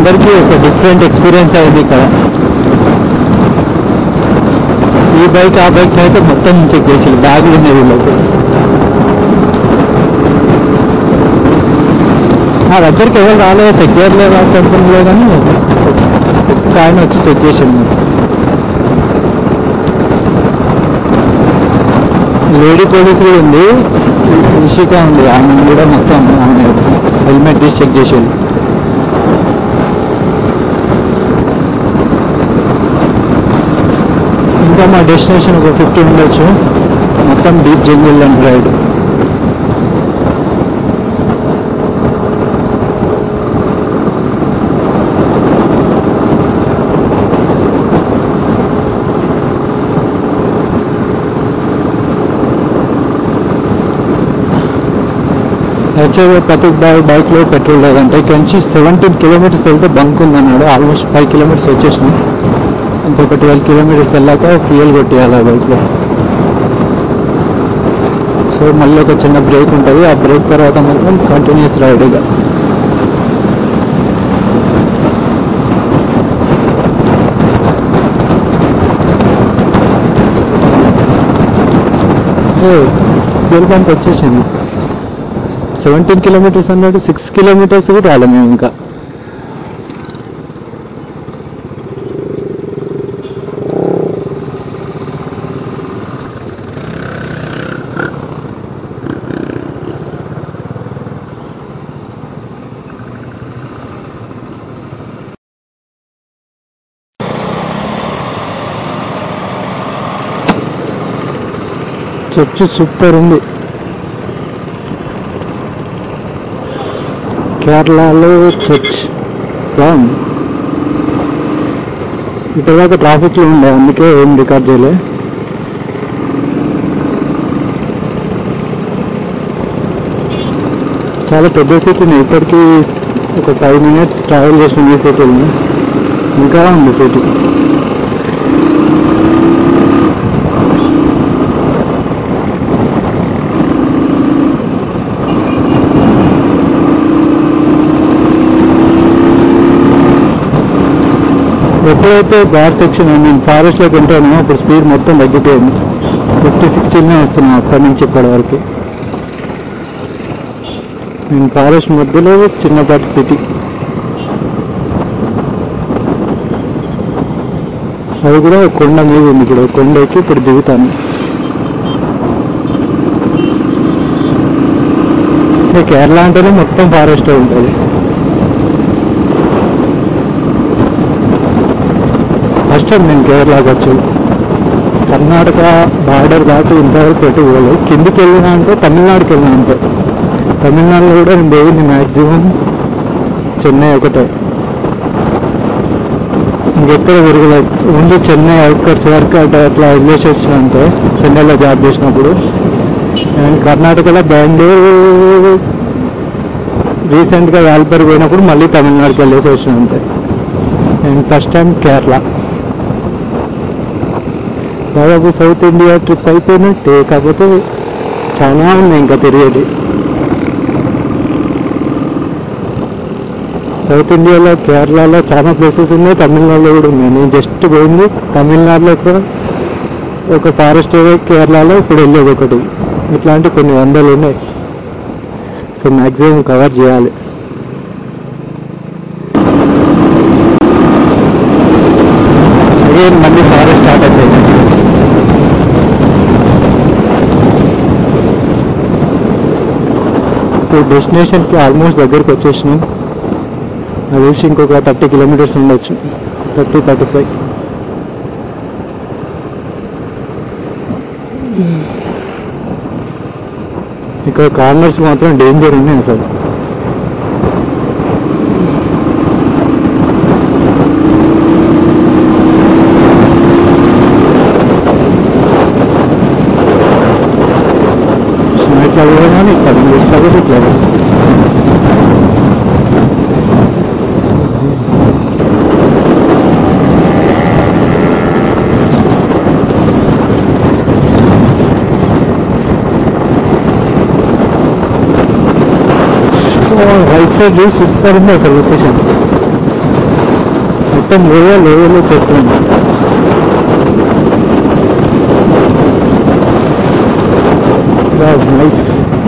అందరికీ ఒక different experience అయింది ఇక్కడ ఈ బైక్ ఆ బైక్ అయితే మొత్తం చెక్ చేసి బ్యాగులు ఉన్నాయి వీళ్ళకి నా దగ్గరికి ఎవరు రాలేదు చెక్ చేయలేదు అనుకుంటున్నా కానీ ఒక ఆయన వచ్చి చెక్ చేసిండు లేడీ పోలీస్ కూడా ఉంది ఇషిక ఉంది ఆమె కూడా మొత్తం ఆమె హెల్మెట్ తీసి చెక్ చేసేది ఇంకా మా డెస్టినేషన్ ఒక ఫిఫ్టీ ఉండొచ్చు మొత్తం డీప్ జంగిల్ అండ్ రైడ్ యాక్చువల్గా ప్రతి బై బైక్లో పెట్రోల్ లేదంటే ఇక్కడ నుంచి సెవెంటీన్ కిలోమీటర్స్ వెళ్తే బంక్ ఉందన్నాడు ఆల్మోస్ట్ ఫైవ్ కిలోమీటర్స్ వచ్చేసినాం ఇంకొక ట్వెల్వ్ కిలోమీటర్స్ వెళ్ళాక ఫ్యూయల్ కొట్టేయాలి ఆ బైక్లో సో మళ్ళీ ఒక చిన్న బ్రేక్ ఉంటుంది ఆ బ్రేక్ తర్వాత మాత్రం కంటిన్యూస్ రైడ్ ఇక ఫ్యూల్ బంక్ వచ్చేసింది సెవెంటీన్ కిలోమీటర్స్ అన్నాడు సిక్స్ కిలోమీటర్స్ కూడా రాలే మేము ఇంకా చర్చి సూపర్ ఉంది కేరళలో చర్చ్ బాగుంది ఇప్పటిదాకా ట్రాఫిక్లో ఉండే అందుకే ఏం రికార్డ్ చేయలే చాలా పెద్ద సిటీ ఇప్పటికీ ఒక ఫైవ్ మినిట్స్ ట్రావెల్ చేసిన ఈ సిటీని ఇంకా ఉంది సిటీ ఎప్పుడైతే ఘాట్ సెక్షన్ నేను ఫారెస్ట్లోకి ఉంటానో అప్పుడు స్పీడ్ మొత్తం తగ్గిపోయింది ఫిఫ్టీ సిక్స్టీనే వస్తున్నాం అక్కడి నుంచి ఇప్పటి వరకు నేను ఫారెస్ట్ మధ్యలో చిన్నపాటి సిటీ అది కూడా ఒక కొండ మీద ఉంది ఇప్పుడు ఒక కొండ ఎక్కి ఇప్పుడు దిగుతాను ఇంకా కేరళ అంటేనే మొత్తం ఫారెస్ట్ ఉంటుంది ఫస్ట్ టైం నేను కేరళకి వచ్చి కర్ణాటక బార్డర్ దాటి ఇంతవరకు పెట్టి పోలేదు కిందికి వెళ్ళినా అంటే తమిళనాడుకి వెళ్ళినా అంతే తమిళనాడులో కూడా నేను పోయింది మ్యాక్సిమం చెన్నై ఒకటే ఇంకెక్కడ తిరగలేదు ఓన్లీ చెన్నై అవుట్కట్స్ వరకు అట్లా అట్లా వెళ్ళేసి వచ్చిన అంతే చెన్నైలో జాబ్ చేసినప్పుడు అండ్ కర్ణాటకలో బెంగళూరు రీసెంట్గా వాల్పేరు పోయినప్పుడు మళ్ళీ తమిళనాడుకి వెళ్ళేసి వచ్చిన అంతే అండ్ ఫస్ట్ టైం కేరళ దాదాపు సౌత్ ఇండియా ట్రిప్ అయిపోయినట్టే కాకపోతే చాలా ఉన్నాయి ఇంకా తిరిగేది సౌత్ ఇండియాలో కేరళలో చాలా ప్లేసెస్ ఉన్నాయి తమిళనాడులో కూడా ఉన్నాయి నేను జస్ట్ పోయింది తమిళనాడులో ఒక ఒక ఫారెస్ట్ ఏరియా కేరళలో ఇప్పుడు వెళ్ళేది ఒకటి ఇట్లాంటి కొన్ని వందలు ఉన్నాయి సో మ్యాక్సిమం కవర్ చేయాలి అగైన్ మళ్ళీ ఫారెస్ట్ స్టార్ట్ అయిపోయింది ఇప్పుడు డెస్టినేషన్కి ఆల్మోస్ట్ దగ్గరికి వచ్చేసినాం నాకు తెలిసి ఇంకొక థర్టీ కిలోమీటర్స్ ఉండొచ్చు థర్టీ థర్టీ ఫైవ్ ఇక్కడ కార్నర్స్ మాత్రం డేంజర్ ఉన్నాయి అసలు సో ఇట్లా పోగానే ఇక్కడ ఇట్లా కూడా ఇట్లా కూడా. రైట్ సైడ్ సూపర్ ఉంది అసలు లొకేషన్ మొత్తం లోయ లోయలో చెట్లు నైస్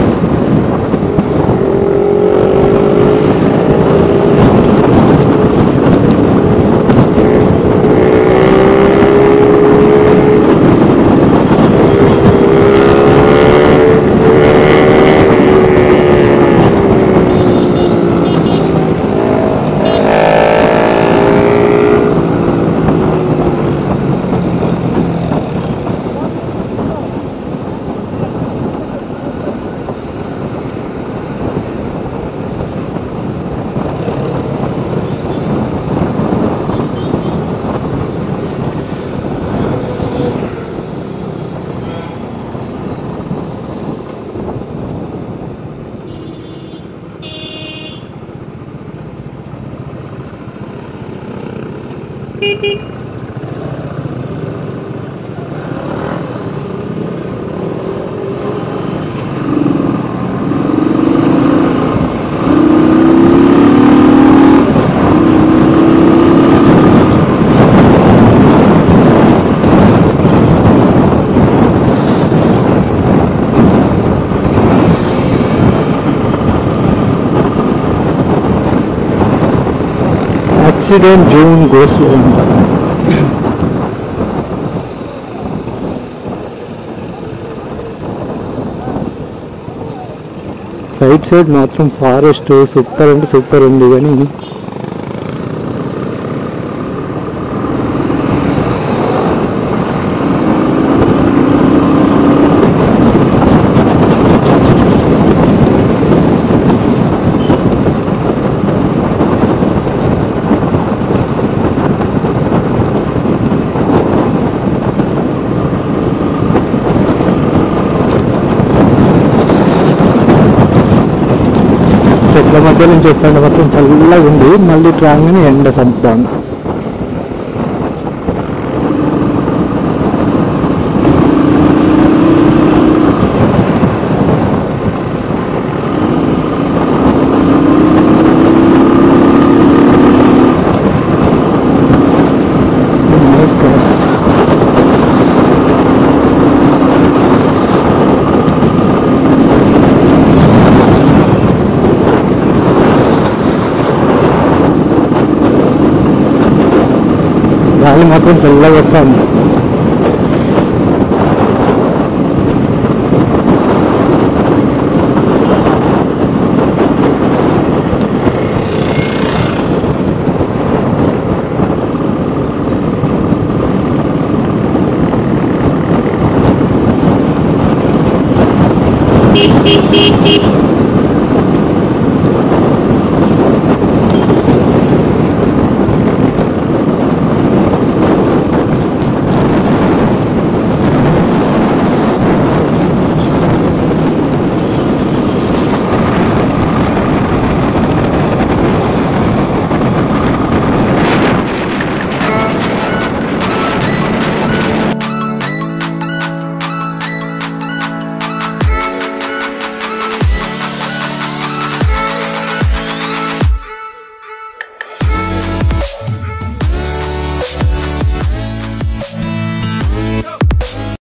యాక్సిడెంట్ జోన్ గోస్లో ఉంటాం రైట్ సైడ్ మాత్రం ఫారెస్ట్ సూపర్ అంటే సూపర్ ఉంది కానీ చెట్ల మధ్య నుంచి వస్తుంటే మాత్రం చల్లగా ఉంది మళ్ళీ రాగానే ఎండ సంపుతాను గాలి మాత్రం చల్లగా వస్తుంది